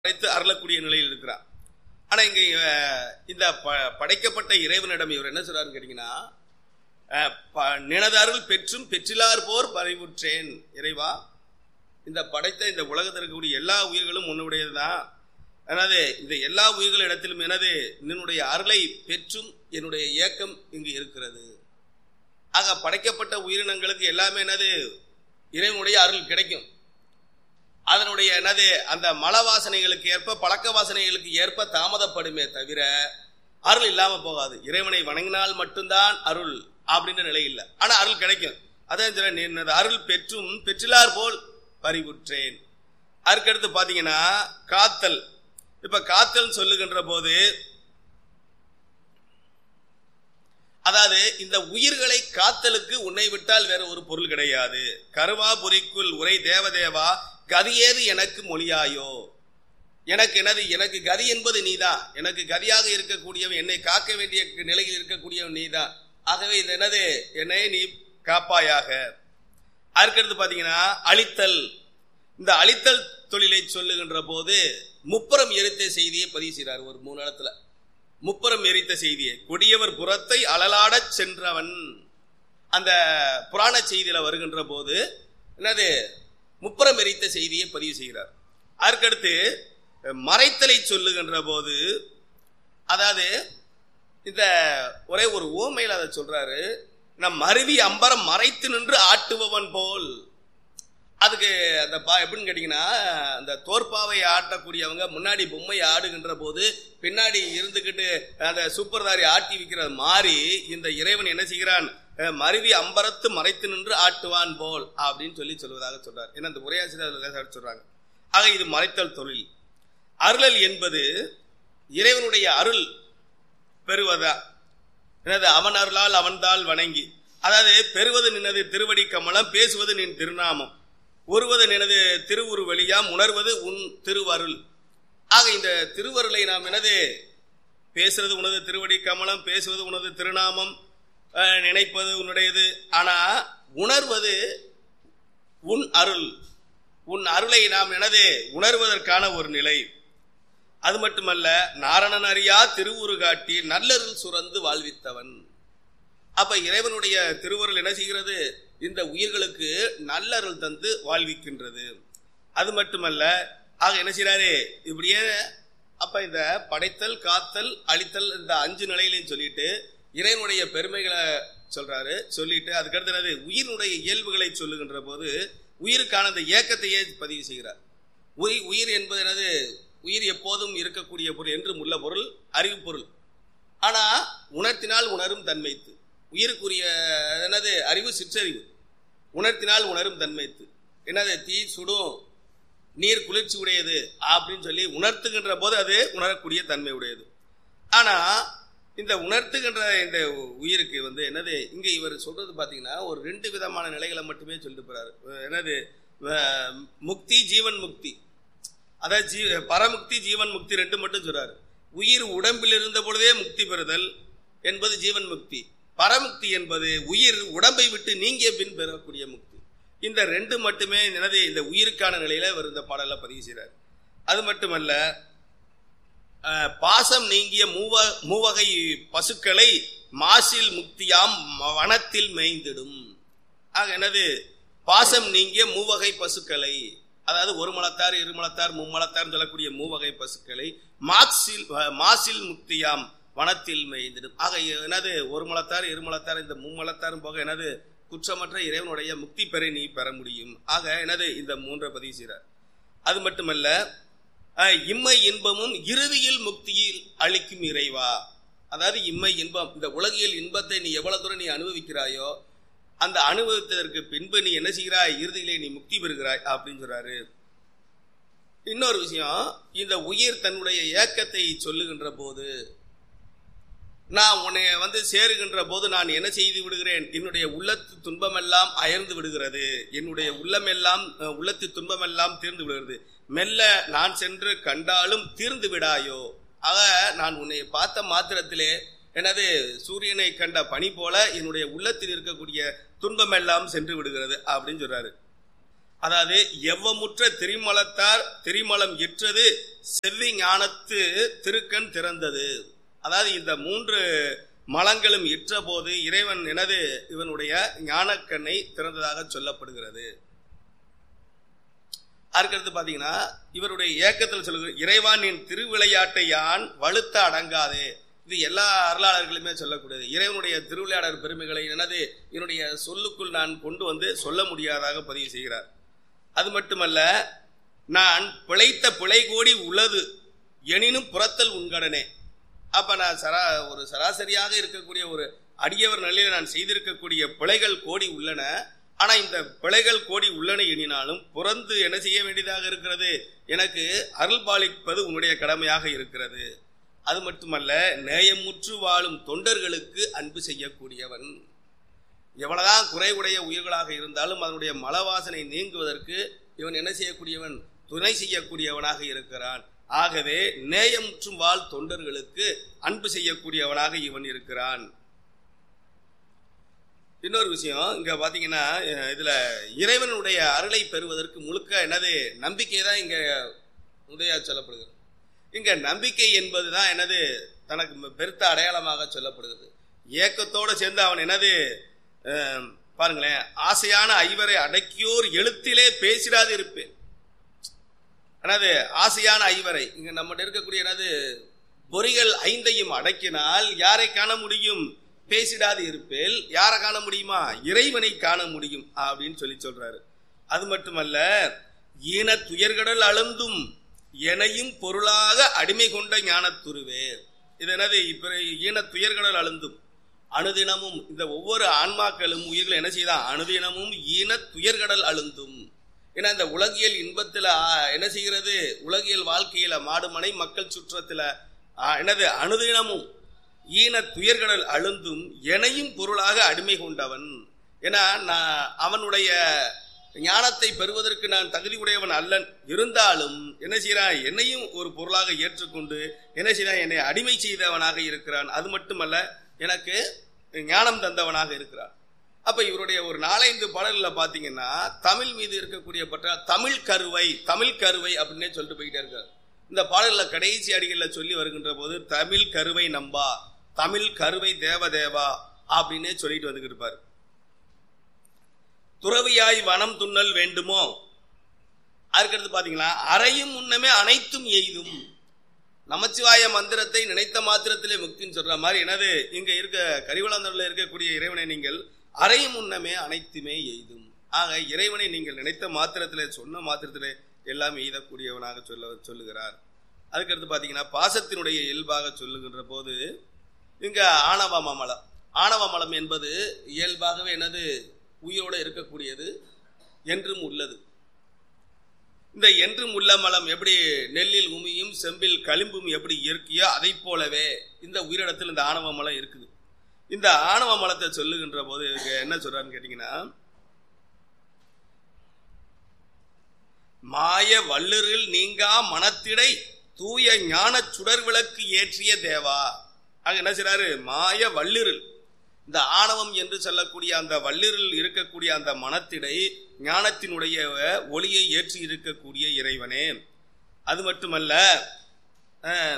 படைத்து அருளக்கூடிய நிலையில் இருக்கிறார் ஆனா இங்க அஹ், இந்த ப- படைக்கப்பட்ட இறைவனிடம் இவர் என்ன சொல்றாருன்னு கேட்டீங்கன்னா அஹ், ப- நினது அருள் பெற்றும் பெற்றிலார் போர் பறிவுற்றேன் இறைவா இந்த படைத்த இந்த உலகத்தில் இருக்கக்கூடிய எல்லா உயிர்களும் உன்னுடையதுதான் எனது இந்த எல்லா உயிர்கள் இடத்திலும் எனது நின்னுடைய அருளை பெற்றும் என்னுடைய இயக்கம் இங்கு இருக்கிறது ஆக படைக்கப்பட்ட உயிரினங்களுக்கு எல்லாமே என்னது இறைவனுடைய அருள் கிடைக்கும் அதனுடைய என்னது அந்த மல வாசனைகளுக்கு ஏற்ப பழக்க வாசனைகளுக்கு ஏற்ப தாமதப்படுமே தவிர அருள் இல்லாம போகாது இறைவனை வணங்கினால் மட்டும்தான் அருள் அப்படின்ற நிலை இல்லை ஆனா அருள் கிடைக்கும் அதான் சொல்றேன், நீ எனது அருள் பெற்றும் பெற்றிலார் போல் பறிவுற்றேன் அதுக்கடுத்து பாத்தீங்கன்னா காத்தல் இப்ப காத்தல் சொல்லுகின்ற போது அதாவது இந்த உயிர்களை காத்தலுக்கு உன்னை விட்டால் வேற ஒரு பொருள் கிடையாது கருவாபுரிக்குள் உரை தேவதேவா கதியேது எனக்கு மொழியாயோ எனக்கு எனது எனக்கு கதி என்பது நீதான் எனக்கு கதியாக இருக்கக்கூடியவன் என்னை காக்க வேண்டிய நிலையில் இருக்கக்கூடியவன் நீதான் ஆகவே இது என்னது என்னை நீ காப்பாயாக அதுக்கடுத்து பாத்தீங்கன்னா அழித்தல் இந்த அழித்தல் தொழிலை சொல்லுகின்ற போது முப்புறம் எரித்த செய்தியை பதிவு செய்கிறார் ஒரு மூணு இடத்துல முப்புறம் எரித்த செய்தியை கொடியவர் புறத்தை அழலாடச் சென்றவன் அந்த புராண செய்தியில வருகின்ற போது என்னது முப்புறம் எரித்த செய்தியை பதிவு செய்கிறார் அதற்கடுத்து மறைத்தலை சொல்லுகின்ற போது அதாவது இந்த ஒரே ஒரு ஊமையில் அதை சொல்றாரு நம் அருவி அம்பரம் மறைத்து நின்று ஆட்டுபவன் போல் அதுக்கு அந்த பா எப்படின்னு கேட்டிங்கன்னா அந்த தோற்பாவை ஆட்டக்கூடியவங்க முன்னாடி பொம்மை ஆடுகின்ற போது பின்னாடி இருந்துக்கிட்டு அந்த சூப்பர்தாரி ஆட்டி வைக்கிறது மாறி இந்த இறைவன் என்ன செய்கிறான் அஹ், மருவி அம்பரத்து மறைத்து நின்று ஆட்டுவான் போல் அப்படின்னு சொல்லி சொல்வதாக சொல்றார் ஏன்னா அந்த உரையாசிரியர் சொல்றாங்க ஆக இது மறைத்தல் தொழில் அருளல் என்பது இறைவனுடைய அருள் பெறுவதா என்னது அவன் அருளால் அவன்தால் வணங்கி அதாவது பெறுவது நினது திருவடி கமலம் பேசுவது நின் திருநாமம் ஒருவது நினது திருவுரு வெளியாம் உணர்வது உன் திருவருள் ஆக இந்த திருவருளை நாம் எனது பேசுறது உனது திருவடி கமலம் பேசுவது உனது திருநாமம் அஹ், நினைப்பது உன்னுடையது ஆனா உணர்வது உன் அருள் உன் அருளை நாம் எனது உணர்வதற்கான ஒரு நிலை அது மட்டுமல்ல நாரணன் அறியா திருவுரு காட்டி நல்லருள் சுரந்து வாழ்வித்தவன் அப்ப இறைவனுடைய திருவருள் என்ன செய்கிறது இந்த உயிர்களுக்கு நல்லருள் தந்து வாழ்விக்கின்றது அது மட்டுமல்ல ஆக என்ன செய்யறாரு இப்படியே அப்ப இந்த படைத்தல் காத்தல் அழித்தல் இந்த அஞ்சு நிலையிலையும் சொல்லிட்டு இறைவனுடைய பெருமைகளை சொல்றாரு சொல்லிட்டு அதுக்கடுத்து என்னது உயிரினுடைய இயல்புகளை சொல்லுகின்ற போது உயிருக்கான அந்த ஏக்கத்தையே பதிவு செய்கிறார் உயிர் உயிர் என்பது என்னது உயிர் எப்போதும் இருக்கக்கூடிய பொருள் என்றும் உள்ள பொருள் அறிவு பொருள் ஆனா உணர்த்தினால் உணரும் தன்மைத்து உயிருக்குரிய என்னது அறிவு சிற்றறிவு உணர்த்தினால் உணரும் தன்மைத்து என்னது தீ சுடும் நீர் குளிர்ச்சி உடையது அப்படின்னு சொல்லி உணர்த்துகின்ற போது அது உணரக்கூடிய தன்மை உடையது ஆனா இந்த உணர்த்துகின்ற இந்த உயிருக்கு வந்து என்னது இங்க இவர் சொல்றது பாத்தீங்கன்னா ஒரு ரெண்டு விதமான நிலைகளை மட்டுமே சொல்லிட்டு போறாரு என்னது அஹ், முக்தி ஜீவன் முக்தி அதாவது ஜீ பரமுக்தி ஜீவன் முக்தி ரெண்டு மட்டும் சொல்றாரு உயிர் உடம்பில் இருந்த பொழுதே முக்தி பெறுதல் என்பது ஜீவன் முக்தி பரமுக்தி என்பது உயிர் உடம்பை விட்டு நீங்கிய பின் பெறக்கூடிய முக்தி இந்த ரெண்டு மட்டுமே எனது இந்த உயிருக்கான நிலையில அவர் இந்த பாடல பதிவு செய்றார் அது மட்டுமல்ல அஹ், பாசம் நீங்கிய மூவ மூவகை பசுக்களை மாசில் முக்தியாம் ம- வனத்தில் மேய்ந்திடும் ஆக என்னது பாசம் நீங்கிய மூவகை பசுக்களை அதாவது ஒரு மலத்தார் இரு மலத்தார் மும்மலத்தார் சொல்லக்கூடிய மூவகை பசுக்களை மாசில் அஹ், மாசில் முக்தியாம் வனத்தில் மேய்ந்திடும் ஆக என்னது ஒரு மலத்தார் இரு மலத்தார் இந்த மும்மலத்தாரும் போக என்னது குற்றமற்ற இறைவனுடைய முக்தி பெற நீ பெற முடியும் ஆக என்னது இந்த மூன்றை பதிவு செய்கிறார் அது மட்டுமல்ல அஹ், இம்மை இன்பமும் இறுதியில் முக்தியில் அளிக்கும் இறைவா அதாவது இம்மை இன்பம் இந்த உலகியல் இன்பத்தை நீ எவ்வளவு தூரம் நீ அனுபவிக்கிறாயோ அந்த அனுபவித்ததற்கு பின்பு நீ என்ன செய்கிறாய் இறுதியிலே நீ முக்தி பெறுகிறாய் அப்படின்னு சொல்றாரு இன்னொரு விஷயம் இந்த உயிர் தன்னுடைய ஏக்கத்தை சொல்லுகின்ற போது நான் உன்னை வந்து சேருகின்ற போது நான் என்ன செய்து விடுகிறேன் என்னுடைய உள்ளத்து துன்பமெல்லாம் அயர்ந்து விடுகிறது என்னுடைய உள்ளமெல்லாம் அஹ், உள்ளத்து துன்பமெல்லாம் தீர்ந்து விடுகிறது மெல்ல நான் சென்று கண்டாலும் தீர்ந்து விடாயோ ஆக நான் உன்னை பார்த்த மாத்திரத்திலே எனது சூரியனை கண்ட பனி போல என்னுடைய உள்ளத்தில் இருக்கக்கூடிய துன்பமெல்லாம் சென்று விடுகிறது அப்படின்னு சொல்றாரு அதாவது எவ்வமுற்ற திரிமலத்தார் திரிமலம் இற்றது செவ்வி ஞானத்து திருக்கண் திறந்தது அதாவது இந்த மூன்று மலங்களும் இற்ற போது இறைவன் எனது இவனுடைய ஞானக்கண்ணை திறந்ததாக சொல்லப்படுகிறது அதுக்கடுத்து பாத்தீங்கன்னா இவருடைய ஏக்கத்தில் சொல்லுகிற இறைவானின் திருவிளையாட்டை யான் வலுத்த அடங்காதே இது எல்லா அருளாளர்களுமே சொல்லக்கூடியது இறைவனுடைய திருவிளையாடல் பெருமைகளை எனது என்னுடைய சொல்லுக்குள் நான் கொண்டு வந்து சொல்ல முடியாதாக பதிவு செய்கிறார் அது மட்டுமல்ல நான் பிழைத்த பிழை கோடி உளது எனினும் புறத்தல் உண்கடனே அப்ப நான் சரா ஒரு சராசரியாக இருக்கக்கூடிய ஒரு அடியவர் நிலையில நான் செய்திருக்கக்கூடிய பிழைகள் கோடி உள்ளன ஆனா இந்த பிழைகள் கோடி உள்ளன எண்ணினாலும் புறந்து என்ன செய்ய வேண்டியதாக இருக்கிறது எனக்கு அருள் பாலிப்பது உன்னுடைய கடமையாக இருக்கிறது அது மட்டுமல்ல நேயமுற்று வாழும் தொண்டர்களுக்கு அன்பு செய்யக்கூடியவன் எவ்வளவுதான் குறைவுடைய உயிர்களாக இருந்தாலும் அதனுடைய மலவாசனை நீங்குவதற்கு இவன் என்ன செய்யக்கூடியவன் துணை செய்யக்கூடியவனாக இருக்கிறான் ஆகவே நேயமுற்றும் வாழ் தொண்டர்களுக்கு அன்பு செய்யக்கூடியவனாக இவன் இருக்கிறான் இன்னொரு விஷயம் இங்க பாத்தீங்கன்னா அஹ், இதுல இறைவனுடைய அருளை பெறுவதற்கு முழுக்க என்னது நம்பிக்கை தான் இங்க உதயா சொல்லப்படுகிறது இங்க நம்பிக்கை என்பதுதான் என்னது தனக்கு பெருத்த அடையாளமாக சொல்லப்படுகிறது ஏக்கத்தோடு சேர்ந்து அவன் என்னது அஹ், பாருங்களேன் ஆசையான ஐவரை அடக்கியோர் எழுத்திலே பேசிடாது இருப்பேன் என்னது ஆசையான ஐவரை இங்க நம்மகிட்ட இருக்கக்கூடிய என்னது பொறிகள் ஐந்தையும் அடக்கினால் யாரை காண முடியும் பேசிடாது இருப்பேல் யாரை காண முடியுமா இறைவனை காண முடியும் அப்படின்னு சொல்லி சொல்றாரு அது மட்டுமல்ல ஈன துயர்கடல் அழுந்தும் எனையும் பொருளாக அடிமை கொண்ட ஞானத்துருவே இது என்னது இப்ப ஈன துயர்கடல் அழுந்தும் அனுதினமும் இந்த ஒவ்வொரு ஆன்மாக்களும் உயிர்கள் என்ன செய்தான் அனுதினமும் ஈன துயர்கடல் அழுந்தும் ஏன்னா இந்த உலகியல் இன்பத்துல ஆ, என்ன செய்கிறது உலகியல் வாழ்க்கையில மாடுமனை மக்கள் சுற்றத்துல ஆ, என்னது அனுதினமும் ஈன துயர்கடல் அழுந்தும் எனையும் பொருளாக அடிமை கொண்டவன் ஏன்னா நான் அவனுடைய ஞானத்தை பெறுவதற்கு நான் தகுதி உடையவன் அல்லன் இருந்தாலும் என்ன செய்யறான் என்னையும் ஒரு பொருளாக ஏற்றுக்கொண்டு என்ன செய்யறான் என்னை அடிமை செய்தவனாக இருக்கிறான் அது மட்டுமல்ல எனக்கு ஞானம் தந்தவனாக இருக்கிறான் அப்ப இவருடைய ஒரு நாலஞ்சு பாடல்ல பாத்தீங்கன்னா தமிழ் மீது இருக்கக்கூடிய பற்ற தமிழ் கருவை தமிழ் கருவை அப்படின்னே சொல்லிட்டு போயிட்டே இருக்காரு இந்த பாடல்ல கடைசி அடிகள்ல சொல்லி வருகின்ற போது தமிழ் கருவை நம்பா தமிழ் கருவை தேவதேவா அப்படின்னே சொல்லிட்டு வந்துகிட்டு இருப்பாரு துறவியாய் வனம் துண்ணல் வேண்டுமோ அதுக்கடுத்து பாத்தீங்களா அறையும் முன்னமே அனைத்தும் எய்தும் நமச்சிவாய மந்திரத்தை நினைத்த மாத்திரத்திலே முக்தின்னு சொல்ற மாதிரி என்னது இங்க இருக்க கரிவளாந்தரில் இருக்கக்கூடிய இறைவனை நீங்கள் அறையும் முன்னமே அனைத்துமே எய்தும் ஆக இறைவனை நீங்கள் நினைத்த மாத்திரத்திலே சொன்ன மாத்திரத்திலே எல்லாம் எய்தக்கூடியவனாக சொல்ல சொல்லுகிறார் அதுக்கடுத்து பாத்தீங்கன்னா பாசத்தினுடைய இயல்பாக சொல்லுகின்ற போது இங்க ஆணவ மலம் ஆணவ மலம் என்பது இயல்பாகவே என்னது உயிரோடு இருக்கக்கூடியது என்றும் உள்ளது இந்த என்றும் உள்ள மலம் எப்படி நெல்லில் உமியும் செம்பில் களிம்பும் எப்படி இயற்கையோ அதை போலவே இந்த உயிரிடத்தில் இந்த ஆணவ மலம் இருக்குது இந்த ஆணவ மலத்தை சொல்லுகின்ற போது இங்க என்ன சொல்றாருன்னு கேட்டீங்கன்னா மாய வல்லுரில் நீங்கா மனத்திடை தூய ஞான சுடர் விளக்கு ஏற்றிய தேவா அங்க என்ன செய்றாரு மாய வல்லிருள் இந்த ஆணவம் என்று சொல்லக்கூடிய அந்த வல்லிருள் இருக்கக்கூடிய அந்த மனத்திடை ஞானத்தினுடைய ஒளியை ஏற்றி இருக்கக்கூடிய இறைவனே அது மட்டுமல்ல அஹ்,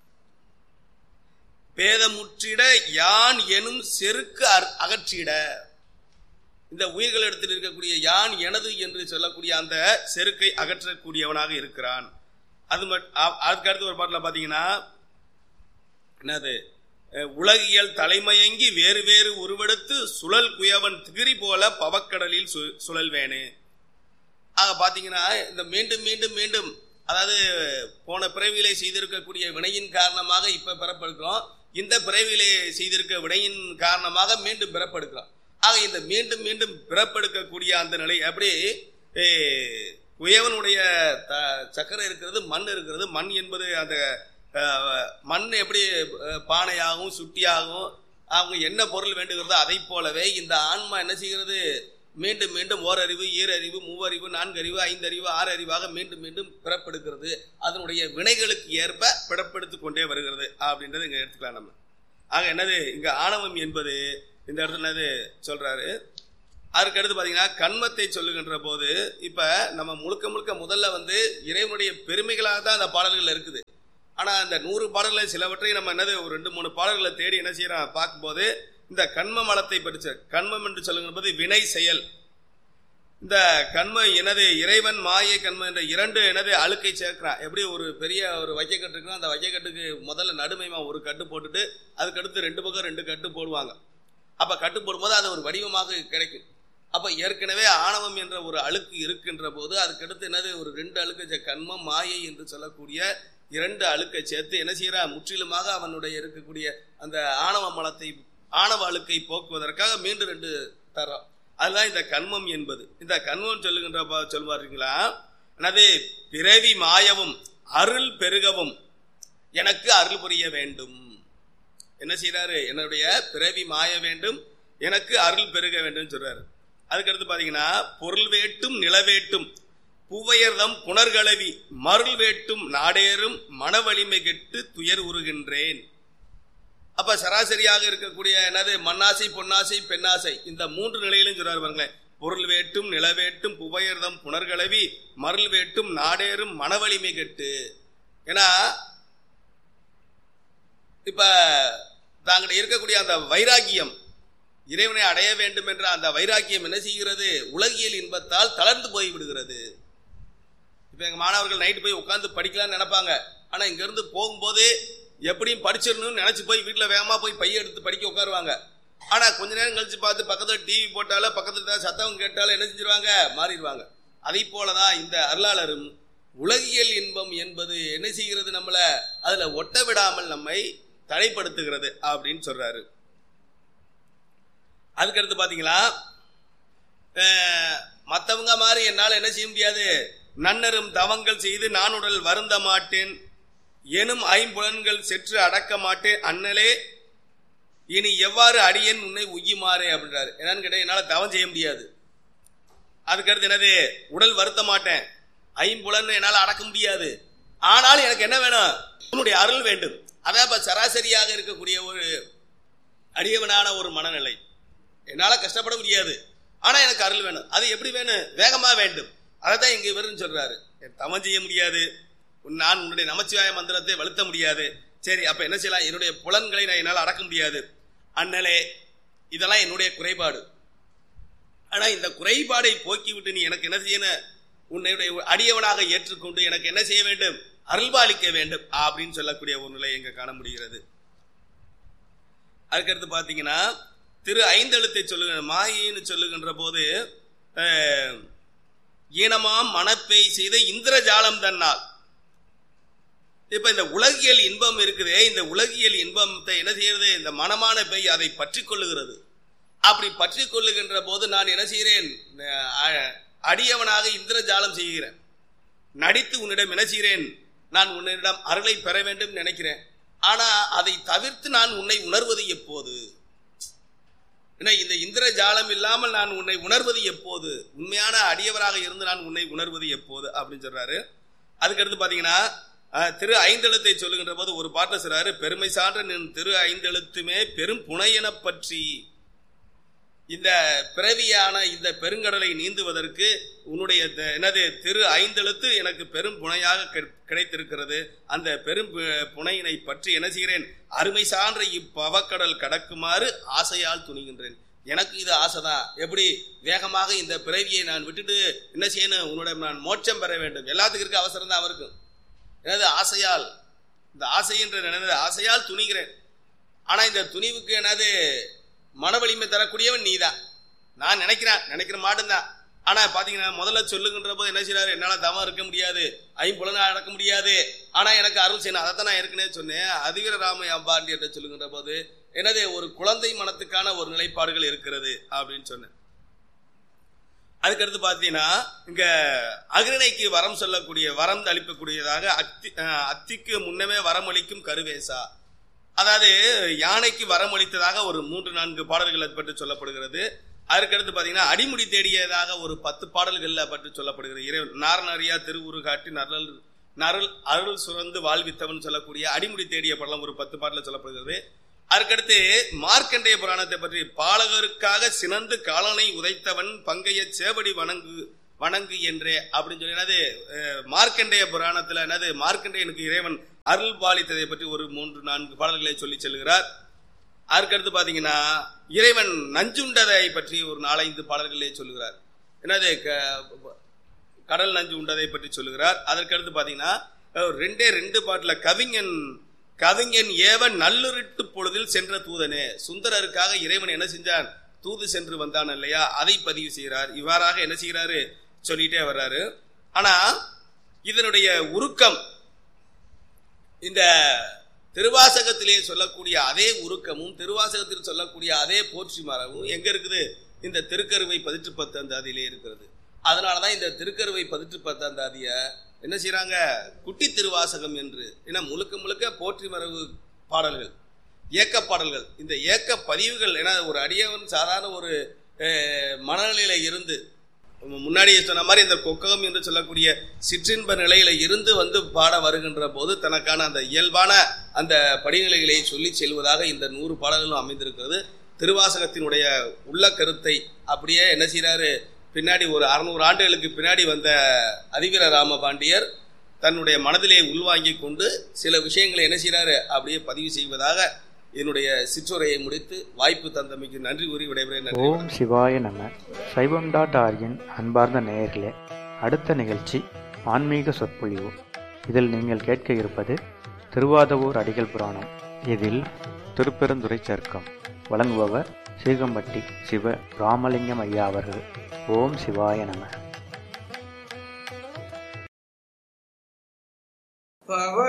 பேதமுற்றிட யான் எனும் செருக்கு அர்- அகற்றிட இந்த உயிர்கள் இடத்தில் இருக்கக்கூடிய யான் எனது என்று சொல்லக்கூடிய அந்த செருக்கை அகற்றக்கூடியவனாக இருக்கிறான் அது மட் அ- அதுக்கு அடுத்து ஒரு பாட்டில் பார்த்தீங்கன்னா என்னது அஹ், உலகியல் தலைமயங்கி வேறு வேறு உருவெடுத்து சுழல் குயவன் திகிரி போல பவக்கடலில் சு- சுழல்வேனே ஆக பாத்தீங்கன்னா இந்த மீண்டும் மீண்டும் மீண்டும் அதாவது போன பிறவியிலே செய்திருக்கக்கூடிய வினையின் காரணமாக இப்ப பிறப்பெடுக்கிறோம் இந்த பிறவியிலே செய்திருக்க வினையின் காரணமாக மீண்டும் பிறப்பெடுக்கிறோம் ஆக இந்த மீண்டும் மீண்டும் பிறப்பெடுக்கக்கூடிய அந்த நிலை அப்படி ஏ, குயவனுடைய த- சக்கரம் இருக்கிறது மண் இருக்கிறது மண் என்பது அந்த அஹ், மண் எப்படி அஹ், பானையாகவும் சுட்டியாகவும் அவங்க என்ன பொருள் வேண்டுகிறதோ அதை போலவே இந்த ஆன்மா என்ன செய்கிறது மீண்டும் மீண்டும் ஓரறிவு ஈரறிவு மூவறிவு நான்கறிவு ஐந்தறிவு ஆறு அறிவாக மீண்டும் மீண்டும் பிறப்பெடுக்கிறது அதனுடைய வினைகளுக்கு ஏற்ப பிறப்பெடுத்துக் கொண்டே வருகிறது அப்படின்றத இங்க எடுத்துக்கலாம் நம்ம ஆக என்னது இங்க ஆணவம் என்பது இந்த இடத்துல என்னது சொல்றாரு அதுக்கு அடுத்து பாத்தீங்கன்னா கண்மத்தை சொல்லுகின்ற போது இப்ப நம்ம முழுக்க முழுக்க முதல்ல வந்து இறைவனுடைய பெருமைகளாக தான் அந்த பாடல்கள் இருக்குது ஆனா அந்த நூறு பாடல்கள் சிலவற்றை நம்ம என்னது ஒரு ரெண்டு மூணு பாடல்களை தேடி என்ன செய்யறோம் பார்க்கும்போது இந்த கண்ம மலத்தை படிச்ச கண்மம் என்று சொல்லுகிற போது வினை செயல் இந்த கண்ம எனது இறைவன் மாயை கண்ம என்ற இரண்டு எனது அழுக்கை சேர்க்கிறான் எப்படி ஒரு பெரிய ஒரு வைக்கக்கட்டு இருக்குன்னா அந்த வைக்கக்கட்டுக்கு முதல்ல நடுமைமா ஒரு கட்டு போட்டுட்டு அதுக்கடுத்து ரெண்டு பக்கம் ரெண்டு கட்டு போடுவாங்க அப்ப கட்டு போடும்போது அது ஒரு வடிவமாக கிடைக்கும் அப்ப ஏற்கனவே ஆணவம் என்ற ஒரு அழுக்கு இருக்கின்ற போது அதுக்கடுத்து என்னது ஒரு ரெண்டு அழுக்கு சே- கண்மம் மாயை என்று சொல்லக்கூடிய இரண்டு அழுக்கை சேர்த்து என்ன செய்யறா முற்றிலுமாக அவனுடைய இருக்கக்கூடிய அந்த ஆணவ மலத்தை ஆணவ அழுக்கை போக்குவதற்காக மீண்டும் ரெண்டு தரோம் அதுதான் இந்த கண்மம் என்பது இந்த கண்மம் சொல்லுகின்ற ப- சொல்வாருங்களா எனது பிறவி மாயவும் அருள் பெருகவும் எனக்கு அருள் புரிய வேண்டும் என்ன செய்யறாரு என்னுடைய பிறவி மாய வேண்டும் எனக்கு அருள் பெருக வேண்டும் சொல்றாரு அதுக்கடுத்து பாத்தீங்கன்னா பொருள் வேட்டும் நிலவேட்டும் பூவையர்தம் புனர்கலவி மருள் வேட்டும் நாடேறும் மனவலிமை கெட்டு துயர் உருகின்றேன் அப்ப சராசரியாக இருக்கக்கூடிய என்னது மண்ணாசை பொன்னாசை பெண்ணாசை இந்த மூன்று நிலையிலும் சொல்றாரு பாருங்களேன் பொருள் வேட்டும் நிலவேட்டும் புவையர்தம் புனர்கலவி மருள் வேட்டும் நாடேறும் மனவலிமை கெட்டு ஏன்னா இப்ப தாங்கிட்ட இருக்கக்கூடிய அந்த வைராக்கியம் இறைவனை அடைய வேண்டும் என்ற அந்த வைராக்கியம் என்ன செய்கிறது உலகியல் இன்பத்தால் தளர்ந்து போய் விடுகிறது இப்ப எங்க மாணவர்கள் நைட்டு போய் உட்கார்ந்து படிக்கலாம்னு நினைப்பாங்க ஆனா இங்க இருந்து போகும்போது எப்படியும் படிச்சிடணும்னு நினைச்சு போய் வீட்டுல வேகமா போய் பைய எடுத்து படிக்க உட்காருவாங்க ஆனா கொஞ்ச நேரம் கழிச்சு பார்த்து பக்கத்துல டிவி போட்டால பக்கத்துல ஏதாவது சத்தம் கேட்டாலும் என்ன செஞ்சிருவாங்க மாறிடுவாங்க அதை போலதான் இந்த அருளாளரும் உலகியல் இன்பம் என்பது என்ன செய்கிறது நம்மள அதுல ஒட்ட விடாமல் நம்மை தடைப்படுத்துகிறது அப்படின்னு சொல்றாரு அதுக்கடுத்து பாத்தீங்களா அஹ், மத்தவங்க மாதிரி என்னால் என்ன செய்ய முடியாது நன்னரும் தவங்கள் செய்து நான் உடல் வருந்த மாட்டேன் எனும் ஐம்புலன்கள் செற்று அடக்க மாட்டேன் அண்ணலே இனி எவ்வாறு அடியேன் உன்னை உய்யுமாறே அப்படின்றாரு என்னன்னு கேட்டா என்னால தவம் செய்ய முடியாது அதுக்கடுத்து என்னது உடல் வருத்த மாட்டேன் ஐம்புலன் என்னால அடக்க முடியாது ஆனால் எனக்கு என்ன வேணும் உன்னுடைய அருள் வேண்டும் அதான் இப்ப சராசரியாக இருக்கக்கூடிய ஒரு அடியவனான ஒரு மனநிலை என்னால கஷ்டப்பட முடியாது ஆனா எனக்கு அருள் வேணும் அது எப்படி வேணும் வேகமா வேண்டும் அதை தான் இங்க இவருன்னு சொல்றாரு என் தவம் செய்ய முடியாது உன் நான் உன்னுடைய நமச்சிவாய மந்திரத்தை வலுத்த முடியாது சரி அப்ப என்ன செய்யலாம் என்னுடைய புலன்களை நான் என்னால் அடக்க முடியாது அண்ணலே இதெல்லாம் என்னுடைய குறைபாடு ஆனா இந்த குறைபாடை போக்கிவிட்டு நீ எனக்கு என்ன செய்யணும் உன்னுடைய அடியவனாக ஏற்றுக்கொண்டு எனக்கு என்ன செய்ய வேண்டும் அருள்பாலிக்க வேண்டும் அப்படின்னு சொல்லக்கூடிய ஒரு நிலை எங்க காண முடிகிறது அதுக்கடுத்து பாத்தீங்கன்னா திரு ஐந்தெழுத்தை சொல்லுகிற மாயின்னு சொல்லுகின்ற போது அஹ், ஈனமாம் மனப்பெய் செய்த இந்திரஜாலம் தன்னால் இப்ப இந்த உலகியல் இன்பம் இருக்குதே இந்த உலகியல் இன்பத்தை என்ன செய்யறது இந்த மனமான பெய் அதை பற்றி கொள்ளுகிறது அப்படி பற்றி கொள்ளுகின்ற போது நான் என்ன செய்கிறேன் அஹ், அடியவனாக இந்திரஜாலம் செய்கிறேன் நடித்து உன்னிடம் என்ன செய்கிறேன் நான் உன்னிடம் அருளை பெற வேண்டும் நினைக்கிறேன் ஆனா அதை தவிர்த்து நான் உன்னை உணர்வது எப்போது ஏன்னா இந்த இந்திர ஜாலம் இல்லாமல் நான் உன்னை உணர்வது எப்போது உண்மையான அடியவராக இருந்து நான் உன்னை உணர்வது எப்போது அப்படின்னு சொல்றாரு அதுக்கடுத்து பாத்தீங்கன்னா அஹ், திரு ஐந்தெழுத்தை சொல்லுகின்ற போது ஒரு பாட்டில் சொல்றாரு பெருமை சான்ற நின் திரு ஐந்தெழுத்துமே பெரும் புனையெனப் பற்றி இந்த பிறவியான இந்த பெருங்கடலை நீந்துவதற்கு உன்னுடைய த- என்னது திரு ஐந்தெழுத்து எனக்கு பெரும் புனையாக கிடை- கிடைத்திருக்கிறது அந்த பெரும் பு- புனையினை பற்றி என்ன செய்கிறேன் அருமை சான்ற இப்பவக்கடல் கடக்குமாறு ஆசையால் துணிகின்றேன் எனக்கு இது ஆசைதான் எப்படி வேகமாக இந்த பிறவியை நான் விட்டுட்டு என்ன செய்யணும் உன்னிடம் நான் மோட்சம் பெற வேண்டும் எல்லாத்துக்கும் இருக்க அவசரம் தான் அவருக்கும் எனது ஆசையால் இந்த ஆசைன்ற எனது ஆசையால் துணிகிறேன் ஆனா இந்த துணிவுக்கு என்னது மன வலிமை தரக்கூடியவன் நீதான் நான் நினைக்கிறேன் நினைக்கிற மாட்டேன்தான் ஆனா பாத்தீங்கன்னா முதல்ல சொல்லுகின்ற போது என்ன செய்றாரு என்னால தவம் இருக்க முடியாது ஐம்புலனா அடக்க முடியாது ஆனா எனக்கு அருள் செய்யணும் அதைத்தான் நான் ஏற்கனவே சொன்னேன் அதிவீர ராம அம்பாண்டி என்று சொல்லுகின்ற போது என்னது ஒரு குழந்தை மனத்துக்கான ஒரு நிலைப்பாடுகள் இருக்கிறது அப்படின்னு சொன்னேன் அதுக்கடுத்து பார்த்தீங்கன்னா இங்க அகிரணைக்கு வரம் சொல்லக்கூடிய வரம் அளிக்கக்கூடியதாக அத்தி அஹ், அத்திக்கு முன்னமே வரமளிக்கும் கருவேசா அதாவது யானைக்கு வரமளித்ததாக ஒரு மூன்று நான்கு பாடல்களை பற்றி சொல்லப்படுகிறது அதற்கடுத்து பார்த்தீங்கன்னா அடிமுடி தேடியதாக ஒரு பத்து பாடல்கள்ல பற்றி சொல்லப்படுகிறது இறை நாரணறியா திருவுரு காட்டி நரல் நரல் அருள் சுரந்து வாழ்வித்தவன் சொல்லக்கூடிய அடிமுடி தேடிய படலம் ஒரு பத்து பாடல சொல்லப்படுகிறது அதுக்கடுத்து மார்க்கண்டேய புராணத்தை பற்றி பாலகருக்காக சினந்து காலனை உதைத்தவன் பங்கைய சேவடி வணங்கு வணங்கு என்றே அப்படின்னு சொல்லி என்னது அஹ், மார்க்கண்டேய புராணத்துல என்னது மார்க்கண்டேயனுக்கு இறைவன் அருள் பாலித்ததை பற்றி ஒரு மூன்று நான்கு பாடல்களை சொல்லி செல்கிறார் அதுக்கடுத்து பாத்தீங்கன்னா இறைவன் நஞ்சுண்டதை பற்றி ஒரு நாலஞ்சு பாடல்களே சொல்லுகிறார் என்னது க- கடல் நஞ்சு உண்டதை பற்றி சொல்லுகிறார் அதற்கடுத்து பாத்தீங்கன்னா அஹ், ரெண்டே ரெண்டு பாட்டுல கவிஞன் கவிஞன் ஏவன் நல்லுருட்டு பொழுதில் சென்ற தூதனே சுந்தரருக்காக இறைவன் என்ன செஞ்சான் தூது சென்று வந்தான் இல்லையா அதை பதிவு செய்கிறார் இவ்வாறாக என்ன செய்கிறாரு சொல்லிட்டே வர்றாரு ஆனா இதனுடைய உருக்கம் இந்த திருவாசகத்திலே சொல்லக்கூடிய அதே உருக்கமும் திருவாசகத்தில் சொல்லக்கூடிய அதே போற்றி மரமும் எங்க இருக்குது இந்த திருக்கருவை பதிற்று பத்தாந்தாதியிலே இருக்கிறது அதனாலதான் இந்த திருக்கருவை பதிற்று பத்தாந்தாதிய என்ன செய்றாங்க குட்டி திருவாசகம் என்று ஏன்னா முழுக்க முழுக்க போற்றி மரபு பாடல்கள் ஏக்க பாடல்கள் இந்த ஏக்க பதிவுகள் ஏன்னா ஒரு அடியவன் சாதாரண ஒரு அஹ், மனநிலையில இருந்து முன்னாடி சொன்ன மாதிரி இந்த கொக்ககம் என்று சொல்லக்கூடிய சிற்றின்ப நிலையில இருந்து வந்து பாட வருகின்ற போது தனக்கான அந்த இயல்பான அந்த படிநிலைகளை சொல்லி செல்வதாக இந்த நூறு பாடல்களும் அமைந்திருக்கிறது திருவாசகத்தினுடைய உள்ள கருத்தை அப்படியே என்ன செய்றாரு பின்னாடி ஒரு அறுநூறு ஆண்டுகளுக்கு பின்னாடி வந்த அதிவீர ராமபாண்டியர் தன்னுடைய மனதிலே உள்வாங்கிக் கொண்டு சில விஷயங்களை என்ன செய்றாரு அப்படியே பதிவு செய்வதாக என்னுடைய சிற்றுரையை முடித்து வாய்ப்பு தந்தமைக்கு நன்றி கூறி விடைபெறுகிறேன் நன்றி ஓம் சிவாய நம சைவம் டாட் ஆர்கின் அன்பார்ந்த நேயர்களே அடுத்த நிகழ்ச்சி ஆன்மீக சொற்பொழிவு இதில் நீங்கள் கேட்க இருப்பது திருவாதவூர் அடிகள் புராணம் இதில் திருப்பெருந்துறை சர்க்கம் வழங்குபவர் சீகம்பட்டி சிவ ராமலிங்கம் ஐயா அவர்கள் ஓம் சிவாய நம பவ